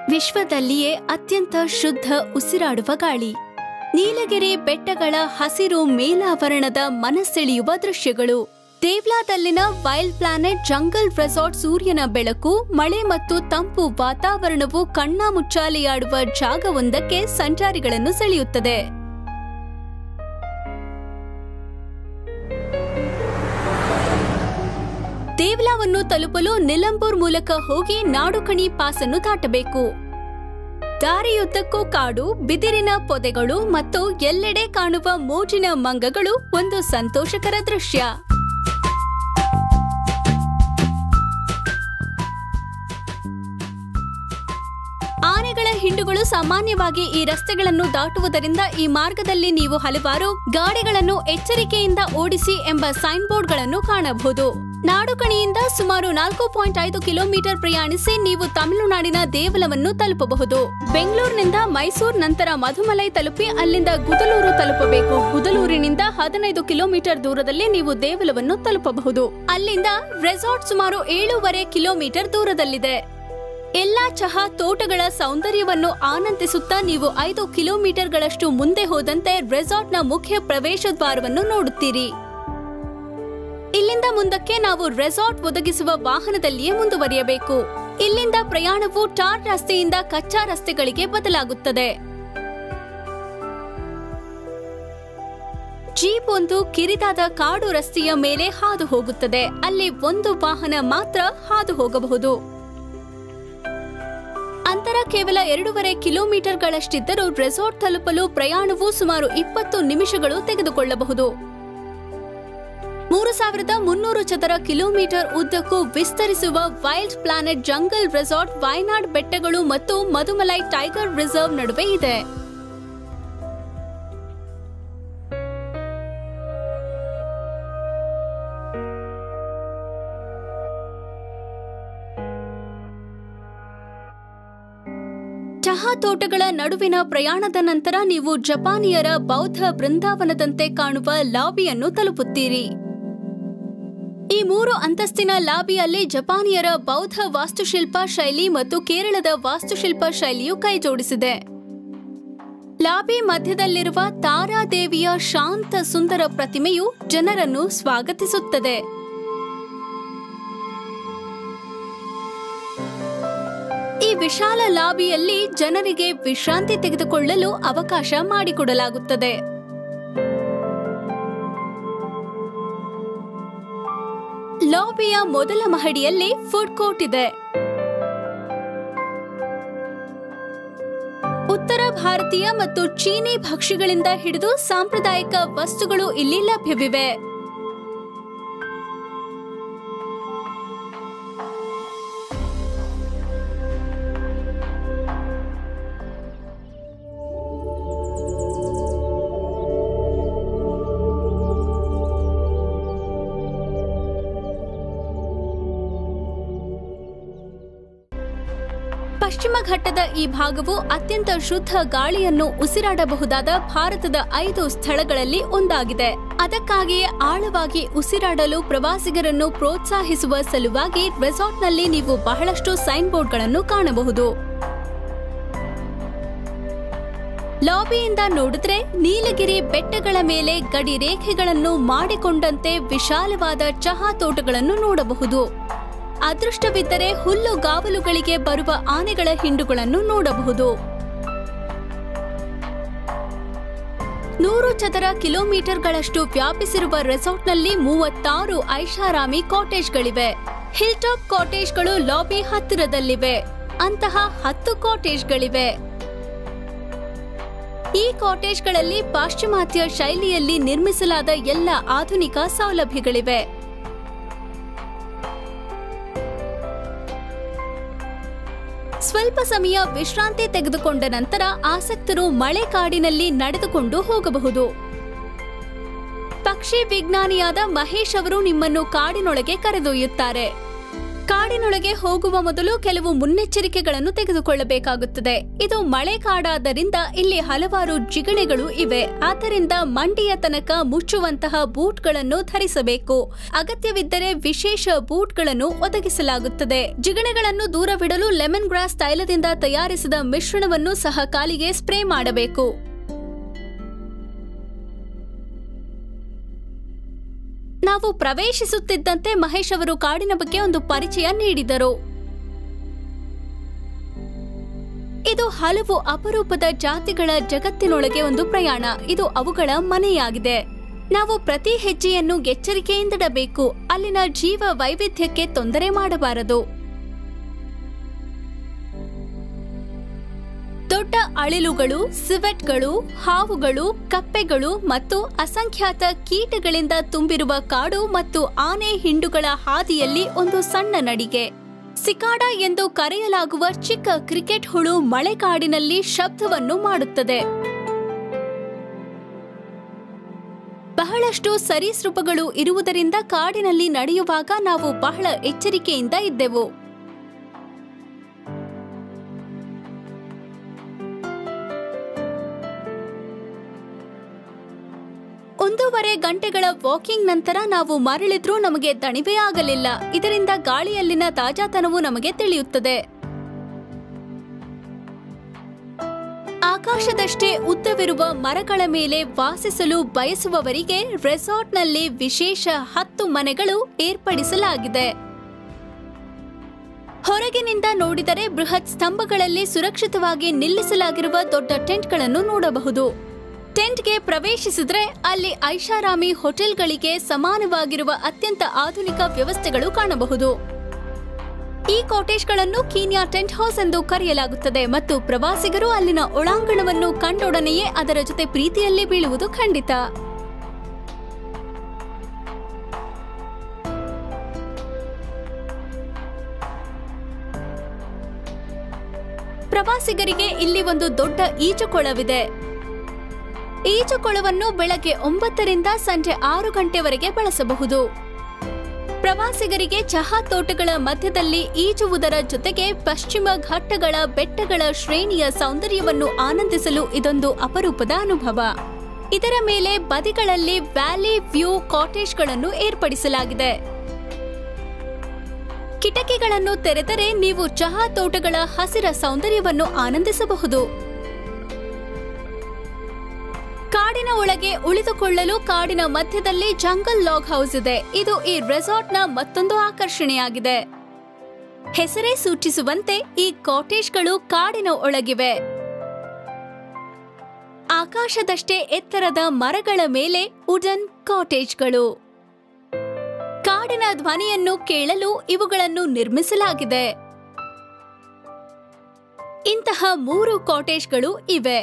ವಿಶ್ವದಲ್ಲಿಯೇ ಅತ್ಯಂತ ಶುದ್ಧ ಉಸಿರಾಡುವ ಗಾಳಿ ನೀಲಗಿರಿ ಬೆಟ್ಟಗಳ ಹಸಿರು ಮೇಲಾವರಣದ ಮನಸೆಳೆಯುವ ದೃಶ್ಯಗಳು ದೇವ್ಲಾದಲ್ಲಿನ ವೈಲ್ಡ್ ಪ್ಲಾನೆಟ್ ಜಂಗಲ್ ರೆಸಾರ್ಟ್ ಸೂರ್ಯನ ಬೆಳಕು ಮಳೆ ಮತ್ತು ತಂಪು ವಾತಾವರಣವು ಕಣ್ಣಾಮುಚ್ಚಾಲೆಯಾಡುವ ಜಾಗವೊಂದಕ್ಕೆ ಸಂಚಾರಿಗಳನ್ನು ಸೆಳೆಯುತ್ತದೆ ದೇವ್ಲಾವನ್ನು ತಲುಪಲು ನಿಲಂಬೂರ್ ಮೂಲಕ ಹೋಗಿ ನಾಡುಕಣಿ ಪಾಸ್ ಅನ್ನು ದಾಟಬೇಕು ದಾರಿಯುದ್ದಕ್ಕೂ ಕಾಡು ಬಿದಿರಿನ ಪೊದೆಗಳು ಮತ್ತು ಎಲ್ಲೆಡೆ ಕಾಣುವ ಮೋಜಿನ ಮಂಗಗಳು ಒಂದು ಸಂತೋಷಕರ ದೃಶ್ಯ ಆನೆಗಳ ಹಿಂಡುಗಳು ಸಾಮಾನ್ಯವಾಗಿ ಈ ರಸ್ತೆಗಳನ್ನು ದಾಟುವುದರಿಂದ ಈ ಮಾರ್ಗದಲ್ಲಿ ನೀವು ಹಲವಾರು ಗಾಡಿಗಳನ್ನು ಎಚ್ಚರಿಕೆಯಿಂದ ಓಡಿಸಿ ಎಂಬ ಸೈನ್ ಬೋರ್ಡ್ಗಳನ್ನು ಕಾಣಬಹುದು ನಾಡುಕಣಿಯಿಂದ ಸುಮಾರು ನಾಲ್ಕು ಪಾಯಿಂಟ್ ಐದು ಕಿಲೋಮೀಟರ್ ಪ್ರಯಾಣಿಸಿ ನೀವು ತಮಿಳುನಾಡಿನ ದೇವಲವನ್ನು ತಲುಪಬಹುದು ಬೆಂಗಳೂರಿನಿಂದ ಮೈಸೂರು ನಂತರ ಮಧುಮಲೈ ತಲುಪಿ ಅಲ್ಲಿಂದ ಗುದಲೂರು ತಲುಪಬೇಕು ಗುದಲೂರಿನಿಂದ ಹದಿನೈದು ಕಿಲೋಮೀಟರ್ ದೂರದಲ್ಲಿ ನೀವು ದೇವಲವನ್ನು ತಲುಪಬಹುದು ಅಲ್ಲಿಂದ ರೆಸಾರ್ಟ್ ಸುಮಾರು ಏಳೂವರೆ ಕಿಲೋಮೀಟರ್ ದೂರದಲ್ಲಿದೆ ಎಲ್ಲಾ ಚಹಾ ತೋಟಗಳ ಸೌಂದರ್ಯವನ್ನು ಆನಂದಿಸುತ್ತಾ ನೀವು ಐದು ಕಿಲೋಮೀಟರ್ಗಳಷ್ಟು ಮುಂದೆ ಹೋದಂತೆ ರೆಸಾರ್ಟ್ನ ಮುಖ್ಯ ಪ್ರವೇಶ ದ್ವಾರವನ್ನು ನೋಡುತ್ತೀರಿ ಇಲ್ಲಿಂದ ಮುಂದಕ್ಕೆ ನಾವು ರೆಸಾರ್ಟ್ ಒದಗಿಸುವ ವಾಹನದಲ್ಲಿಯೇ ಮುಂದುವರಿಯಬೇಕು ಇಲ್ಲಿಂದ ಪ್ರಯಾಣವು ಟಾರ್ ರಸ್ತೆಯಿಂದ ಕಚ್ಚಾ ರಸ್ತೆಗಳಿಗೆ ಬದಲಾಗುತ್ತದೆ ಜೀಪ್ ಒಂದು ಕಿರಿದಾದ ಕಾಡು ರಸ್ತೆಯ ಮೇಲೆ ಹಾದು ಹೋಗುತ್ತದೆ ಅಲ್ಲಿ ಒಂದು ವಾಹನ ಮಾತ್ರ ಹಾದು ಹೋಗಬಹುದು ಅಂತರ ಕೇವಲ ಎರಡೂವರೆ ಕಿಲೋಮೀಟರ್ಗಳಷ್ಟಿದ್ದರೂ ರೆಸಾರ್ಟ್ ತಲುಪಲು ಪ್ರಯಾಣವು ಸುಮಾರು ಇಪ್ಪತ್ತು ನಿಮಿಷಗಳು ತೆಗೆದುಕೊಳ್ಳಬಹುದು ಮೂರು ಸಾವಿರದ ಮುನ್ನೂರು ಚದರ ಕಿಲೋಮೀಟರ್ ಉದ್ದಕ್ಕೂ ವಿಸ್ತರಿಸುವ wild planet jungle resort Wayanad ಬೆಟ್ಟಗಳು ಮತ್ತು ಮಧುಮಲೈ ಟೈಗರ್ ರಿಸರ್ವ್ ನಡುವೆ ಇದೆ ಚಹಾ ತೋಟಗಳ ನಡುವಿನ ಪ್ರಯಾಣದ ನಂತರ ನೀವು ಜಪಾನಿಯರ ಬೌದ್ಧ ಬೃಂದಾವನದಂತೆ ಕಾಣುವ ಲಾಬಿಯನ್ನು ತಲುಪುತ್ತೀರಿ ಈ ಮೂರು ಅಂತಸ್ತಿನ ಲಾಬಿಯಲ್ಲಿ ಜಪಾನಿಯರ ಬೌದ್ಧ ವಾಸ್ತುಶಿಲ್ಪ ಶೈಲಿ ಮತ್ತು ಕೇರಳದ ವಾಸ್ತುಶಿಲ್ಪ ಶೈಲಿಯು ಕೈಜೋಡಿಸಿದೆ ಲಾಬಿ ಮಧ್ಯದಲ್ಲಿರುವ ತಾರಾದೇವಿಯ ಶಾಂತ ಸುಂದರ ಪ್ರತಿಮೆಯು ಜನರನ್ನು ಸ್ವಾಗತಿಸುತ್ತದೆ ಈ ವಿಶಾಲ ಲಾಬಿಯಲ್ಲಿ ಜನರಿಗೆ ವಿಶ್ರಾಂತಿ ತೆಗೆದುಕೊಳ್ಳಲು ಅವಕಾಶ ಮಾಡಿಕೊಡಲಾಗುತ್ತದೆ ಲಾಬಿಯ ಮೊದಲ ಮಹಡಿಯಲ್ಲಿ ಫುಡ್ ಕೋರ್ಟ್ ಇದೆ ಉತ್ತರ ಭಾರತೀಯ ಮತ್ತು ಚೀನಿ ಭಕ್ಷ್ಯಗಳಿಂದ ಹಿಡಿದು ಸಾಂಪ್ರದಾಯಿಕ ವಸ್ತುಗಳು ಇಲ್ಲಿ ಲಭ್ಯವಿವೆ ಪಶ್ಚಿಮ ಘಟ್ಟದ ಈ ಭಾಗವು ಅತ್ಯಂತ ಶುದ್ಧ ಗಾಳಿಯನ್ನು ಉಸಿರಾಡಬಹುದಾದ ಭಾರತದ ಐದು ಸ್ಥಳಗಳಲ್ಲಿ ಒಂದಾಗಿದೆ ಅದಕ್ಕಾಗಿಯೇ ಆಳವಾಗಿ ಉಸಿರಾಡಲು ಪ್ರವಾಸಿಗರನ್ನು ಪ್ರೋತ್ಸಾಹಿಸುವ ಸಲುವಾಗಿ ರೆಸಾರ್ಟ್ನಲ್ಲಿ ನೀವು ಬಹಳಷ್ಟು ಸೈನ್ ಬೋರ್ಡ್ಗಳನ್ನು ಕಾಣಬಹುದು ಲಾಬಿಯಿಂದ ನೋಡಿದ್ರೆ ನೀಲಗಿರಿ ಬೆಟ್ಟಗಳ ಮೇಲೆ ಗಡಿ ರೇಖೆಗಳನ್ನು ಮಾಡಿಕೊಂಡಂತೆ ವಿಶಾಲವಾದ ಚಹಾ ತೋಟಗಳನ್ನು ನೋಡಬಹುದು ಅದೃಷ್ಟವಿದ್ದರೆ ಹುಲ್ಲು ಗಾವಲುಗಳಿಗೆ ಬರುವ ಆನೆಗಳ ಹಿಂಡುಗಳನ್ನು ನೋಡಬಹುದು ನೂರು ಚದರ ಕಿಲೋಮೀಟರ್ಗಳಷ್ಟು ವ್ಯಾಪಿಸಿರುವ ರೆಸಾರ್ಟ್ನಲ್ಲಿ ಮೂವತ್ತಾರು ಐಷಾರಾಮಿ ಕಾಟೇಜ್ಗಳಿವೆ ಹಿಲ್ ಟಾಪ್ ಕಾಟೇಜ್ಗಳು ಲಾಬಿ ಹತ್ತಿರದಲ್ಲಿವೆ ಅಂತಹ ಹತ್ತು ಕಾಟೇಜ್ಗಳಿವೆ ಈ ಕಾಟೇಜ್ಗಳಲ್ಲಿ ಪಾಶ್ಚಿಮಾತ್ಯ ಶೈಲಿಯಲ್ಲಿ ನಿರ್ಮಿಸಲಾದ ಎಲ್ಲ ಆಧುನಿಕ ಸೌಲಭ್ಯಗಳಿವೆ ಸ್ವಲ್ಪ ಸಮಯ ವಿಶ್ರಾಂತಿ ತೆಗೆದುಕೊಂಡ ನಂತರ ಆಸಕ್ತರು ಮಳೆ ಕಾಡಿನಲ್ಲಿ ನಡೆದುಕೊಂಡು ಹೋಗಬಹುದು ಪಕ್ಷಿ ವಿಜ್ಞಾನಿಯಾದ ಮಹೇಶ್ ಅವರು ನಿಮ್ಮನ್ನು ಕಾಡಿನೊಳಗೆ ಕರೆದೊಯ್ಯುತ್ತಾರೆ ಕಾಡಿನೊಳಗೆ ಹೋಗುವ ಮೊದಲು ಕೆಲವು ಮುನ್ನೆಚ್ಚರಿಕೆಗಳನ್ನು ತೆಗೆದುಕೊಳ್ಳಬೇಕಾಗುತ್ತದೆ ಇದು ಮಳೆ ಕಾಡಾದ್ದರಿಂದ ಇಲ್ಲಿ ಹಲವಾರು ಜಿಗಣೆಗಳು ಇವೆ ಆದ್ದರಿಂದ ಮಂಡಿಯ ತನಕ ಮುಚ್ಚುವಂತಹ ಬೂಟ್ಗಳನ್ನು ಧರಿಸಬೇಕು ಅಗತ್ಯವಿದ್ದರೆ ವಿಶೇಷ ಬೂಟ್ಗಳನ್ನು ಒದಗಿಸಲಾಗುತ್ತದೆ ಜಿಗಣೆಗಳನ್ನು ದೂರವಿಡಲು ಲೆಮನ್ ಗ್ರಾಸ್ ತೈಲದಿಂದ ತಯಾರಿಸಿದ ಮಿಶ್ರಣವನ್ನು ಸಹ ಕಾಲಿಗೆ ಸ್ಪ್ರೇ ಮಾಡಬೇಕು ನಾವು ಪ್ರವೇಶಿಸುತ್ತಿದ್ದಂತೆ ಮಹೇಶ್ ಅವರು ಕಾಡಿನ ಬಗ್ಗೆ ಒಂದು ಪರಿಚಯ ನೀಡಿದರು ಇದು ಹಲವು ಅಪರೂಪದ ಜಾತಿಗಳ ಜಗತ್ತಿನೊಳಗೆ ಒಂದು ಪ್ರಯಾಣ ಇದು ಅವುಗಳ ಮನೆಯಾಗಿದೆ ನಾವು ಪ್ರತಿ ಹೆಜ್ಜೆಯನ್ನು ಎಚ್ಚರಿಕೆಯಿಂದಿಡಬೇಕು ಅಲ್ಲಿನ ಜೀವ ವೈವಿಧ್ಯಕ್ಕೆ ತೊಂದರೆ ಮಾಡಬಾರದು ದೊಡ್ಡ ಅಳಿಲುಗಳು ಸಿವೆಟ್ಗಳು ಹಾವುಗಳು ಕಪ್ಪೆಗಳು ಮತ್ತು ಅಸಂಖ್ಯಾತ ಕೀಟಗಳಿಂದ ತುಂಬಿರುವ ಕಾಡು ಮತ್ತು ಆನೆ ಹಿಂಡುಗಳ ಹಾದಿಯಲ್ಲಿ ಒಂದು ಸಣ್ಣ ನಡಿಗೆ ಸಿಕಾಡ ಎಂದು ಕರೆಯಲಾಗುವ ಚಿಕ್ಕ ಕ್ರಿಕೆಟ್ ಹುಳು ಮಳೆಕಾಡಿನಲ್ಲಿ ಶಬ್ದವನ್ನು ಮಾಡುತ್ತದೆ ಬಹಳಷ್ಟು ಸರೀಸೃಪಗಳು ಇರುವುದರಿಂದ ಕಾಡಿನಲ್ಲಿ ನಡೆಯುವಾಗ ನಾವು ಬಹಳ ಎಚ್ಚರಿಕೆಯಿಂದ ಇದ್ದೆವು ಒಂದೂವರೆ ಗಂಟೆಗಳ ವಾಕಿಂಗ್ ನಂತರ ನಾವು ಮರಳಿದ್ರೂ ನಮಗೆ ದಣಿವೇ ಆಗಲಿಲ್ಲ ಇದರಿಂದ ಗಾಳಿಯಲ್ಲಿನ ತಾಜಾತನವು ನಮಗೆ ತಿಳಿಯುತ್ತದೆ ಆಕಾಶದಷ್ಟೇ ಉದ್ದವಿರುವ ಮರಗಳ ಮೇಲೆ ವಾಸಿಸಲು ಬಯಸುವವರಿಗೆ ರೆಸಾರ್ಟ್ನಲ್ಲಿ ವಿಶೇಷ ಹತ್ತು ಮನೆಗಳು ಏರ್ಪಡಿಸಲಾಗಿದೆ ಹೊರಗಿನಿಂದ ನೋಡಿದರೆ ಬೃಹತ್ ಸ್ತಂಭಗಳಲ್ಲಿ ಸುರಕ್ಷಿತವಾಗಿ ನಿಲ್ಲಿಸಲಾಗಿರುವ ದೊಡ್ಡ ಟೆಂಟ್ಗಳನ್ನು ನೋಡಬಹುದು ಟೆಂಟ್ಗೆ ಪ್ರವೇಶಿಸಿದ್ರೆ ಅಲ್ಲಿ ಐಷಾರಾಮಿ ಹೋಟೆಲ್ಗಳಿಗೆ ಸಮಾನವಾಗಿರುವ ಅತ್ಯಂತ ಆಧುನಿಕ ವ್ಯವಸ್ಥೆಗಳು ಕಾಣಬಹುದು ಈ ಕಾಟೇಜ್ಗಳನ್ನು ಕೀನ್ಯಾ ಟೆಂಟ್ ಹೌಸ್ ಎಂದು ಕರೆಯಲಾಗುತ್ತದೆ ಮತ್ತು ಪ್ರವಾಸಿಗರು ಅಲ್ಲಿನ ಒಳಾಂಗಣವನ್ನು ಕಂಡೊಡನೆಯೇ ಅದರ ಜೊತೆ ಪ್ರೀತಿಯಲ್ಲಿ ಬೀಳುವುದು ಖಂಡಿತ ಪ್ರವಾಸಿಗರಿಗೆ ಇಲ್ಲಿ ಒಂದು ದೊಡ್ಡ ಈಜುಕೊಳವಿದೆ ಈಜುಕೊಳವನ್ನು ಬೆಳಗ್ಗೆ ಒಂಬತ್ತರಿಂದ ಸಂಜೆ ಆರು ಗಂಟೆವರೆಗೆ ಬಳಸಬಹುದು ಪ್ರವಾಸಿಗರಿಗೆ ಚಹಾ ತೋಟಗಳ ಮಧ್ಯದಲ್ಲಿ ಈಜುವುದರ ಜೊತೆಗೆ ಪಶ್ಚಿಮ ಘಟ್ಟಗಳ ಬೆಟ್ಟಗಳ ಶ್ರೇಣಿಯ ಸೌಂದರ್ಯವನ್ನು ಆನಂದಿಸಲು ಇದೊಂದು ಅಪರೂಪದ ಅನುಭವ ಇದರ ಮೇಲೆ ಬದಿಗಳಲ್ಲಿ ವ್ಯಾಲಿ ವ್ಯೂ ಕಾಟೇಜ್ಗಳನ್ನು ಏರ್ಪಡಿಸಲಾಗಿದೆ ಕಿಟಕಿಗಳನ್ನು ತೆರೆದರೆ ನೀವು ಚಹಾ ತೋಟಗಳ ಹಸಿರ ಸೌಂದರ್ಯವನ್ನು ಆನಂದಿಸಬಹುದು ಕಾಡಿನ ಒಳಗೆ ಉಳಿದುಕೊಳ್ಳಲು ಕಾಡಿನ ಮಧ್ಯದಲ್ಲಿ ಜಂಗಲ್ ಲಾಗ್ ಹೌಸ್ ಇದೆ ಇದು ಈ ರೆಸಾರ್ಟ್ನ ಮತ್ತೊಂದು ಆಕರ್ಷಣೆಯಾಗಿದೆ ಹೆಸರೇ ಸೂಚಿಸುವಂತೆ ಈ ಕಾಟೇಜ್ಗಳು ಕಾಡಿನ ಒಳಗಿವೆ ಆಕಾಶದಷ್ಟೇ ಎತ್ತರದ ಮರಗಳ ಮೇಲೆ ವುಡನ್ ಕಾಟೇಜ್ಗಳು ಕಾಡಿನ ಧ್ವನಿಯನ್ನು ಕೇಳಲು ಇವುಗಳನ್ನು ನಿರ್ಮಿಸಲಾಗಿದೆ ಇಂತಹ ಮೂರು ಕಾಟೇಜ್ಗಳು ಇವೆ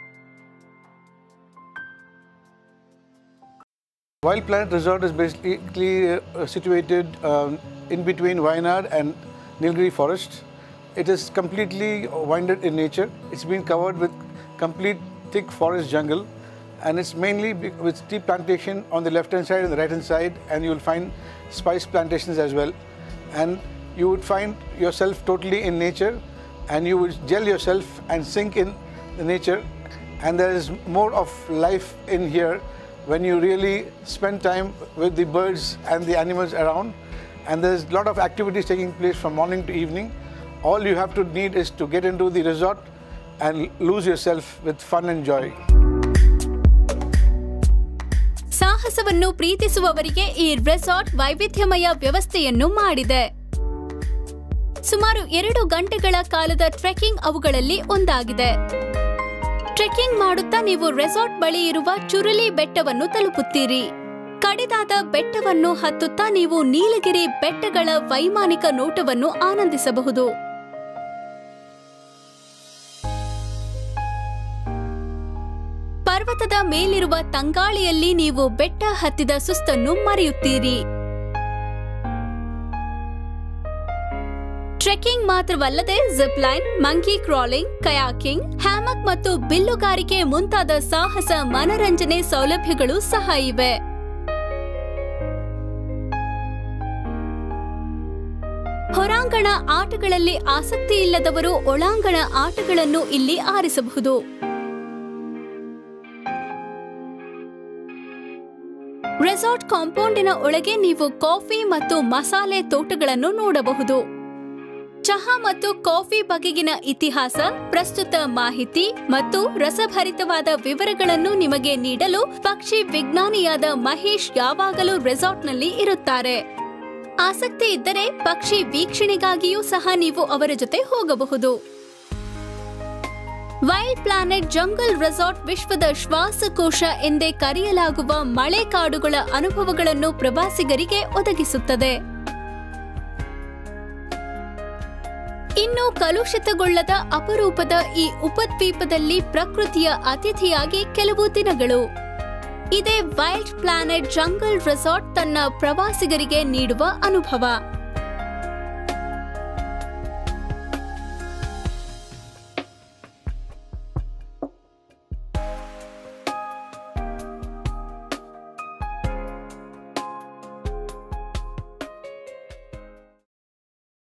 Wild Planet Resort is basically uh, situated um, in between Wayanad and Nilgiri Forest. It is completely winded in nature. It's been covered with complete thick forest jungle and it's mainly be- with tea plantation on the left hand side and the right hand side and you will find spice plantations as well. And you would find yourself totally in nature and you would gel yourself and sink in the nature and there is more of life in here when you really spend time with the birds and the animals around and there's a lot of activities taking place from morning to evening all you have to need is to get into the resort and lose yourself with fun and joy ಸಾಹಸವನ್ನು ಪ್ರೀತಿಸುವವರಿಗೆ ಈ resort ವೈವಿಧ್ಯಮಯ ವ್ಯವಸ್ಥೆಯನ್ನು ಮಾಡಿದೆ ಸುಮಾರು ಎರಡು ಗಂಟೆಗಳ ಕಾಲದ trekking ಅವುಗಳಲ್ಲಿ ಒಂದಾಗಿದೆ ಟ್ರೆಕಿಂಗ್ ಮಾಡುತ್ತಾ ನೀವು ರೆಸಾರ್ಟ್ ಬಳಿ ಇರುವ ಚುರುಲಿ ಬೆಟ್ಟವನ್ನು ತಲುಪುತ್ತೀರಿ ಕಡಿದಾದ ಬೆಟ್ಟವನ್ನು ಹತ್ತುತ್ತಾ ನೀವು ನೀಲಗಿರಿ ಬೆಟ್ಟಗಳ ವೈಮಾನಿಕ ನೋಟವನ್ನು ಆನಂದಿಸಬಹುದು ಪರ್ವತದ ಮೇಲಿರುವ ತಂಗಾಳಿಯಲ್ಲಿ ನೀವು ಬೆಟ್ಟ ಹತ್ತಿದ ಸುಸ್ತನ್ನು ಮರೆಯುತ್ತೀರಿ ಟ್ರೆಕಿಂಗ್ ಮಾತ್ರವಲ್ಲದೆ zip line monkey crawling kayaking hammock ಮತ್ತು ಬಿಲ್ಲುಗಾರಿಕೆ ಮುಂತಾದ ಸಾಹಸ ಮನರಂಜನೆ ಸೌಲಭ್ಯಗಳು ಸಹ ಇವೆ ಹೊರಾಂಗಣ ಆಟಗಳಲ್ಲಿ ಆಸಕ್ತಿ ಇಲ್ಲದವರು ಒಳಾಂಗಣ ಆಟಗಳನ್ನು ಇಲ್ಲಿ ಆರಿಸಬಹುದು ರೆಸಾರ್ಟ್ ಕಾಂಪೌಂಡಿನ ಒಳಗೆ ನೀವು ಕಾಫಿ ಮತ್ತು ಮಸಾಲೆ ತೋಟಗಳನ್ನು ನೋಡಬಹುದು ಚಹಾ ಮತ್ತು ಕಾಫಿ ಬಗೆಗಿನ ಇತಿಹಾಸ ಪ್ರಸ್ತುತ ಮಾಹಿತಿ ಮತ್ತು ರಸಭರಿತವಾದ ವಿವರಗಳನ್ನು ನಿಮಗೆ ನೀಡಲು ಪಕ್ಷಿ ವಿಜ್ಞಾನಿಯಾದ ಮಹೇಶ್ ಯಾವಾಗಲೂ ರೆಸಾರ್ಟ್ನಲ್ಲಿ ಇರುತ್ತಾರೆ ಆಸಕ್ತಿ ಇದ್ದರೆ ಪಕ್ಷಿ ವೀಕ್ಷಣೆಗಾಗಿಯೂ ಸಹ ನೀವು ಅವರ ಜೊತೆ ಹೋಗಬಹುದು ವೈಲ್ಡ್ ಪ್ಲಾನೆಟ್ ಜಂಗಲ್ ರೆಸಾರ್ಟ್ ವಿಶ್ವದ ಶ್ವಾಸಕೋಶ ಎಂದೇ ಕರೆಯಲಾಗುವ ಮಳೆಕಾಡುಗಳ ಅನುಭವಗಳನ್ನು ಪ್ರವಾಸಿಗರಿಗೆ ಒದಗಿಸುತ್ತದೆ ಇನ್ನು ಕಲುಷಿತಗೊಳ್ಳದ ಅಪರೂಪದ ಈ ಉಪದ್ವೀಪದಲ್ಲಿ ಪ್ರಕೃತಿಯ ಅತಿಥಿಯಾಗಿ ಕೆಲವು ದಿನಗಳು ಇದೇ ವೈಲ್ಡ್ ಪ್ಲಾನೆಟ್ ಜಂಗಲ್ ರೆಸಾರ್ಟ್ ತನ್ನ ಪ್ರವಾಸಿಗರಿಗೆ ನೀಡುವ ಅನುಭವ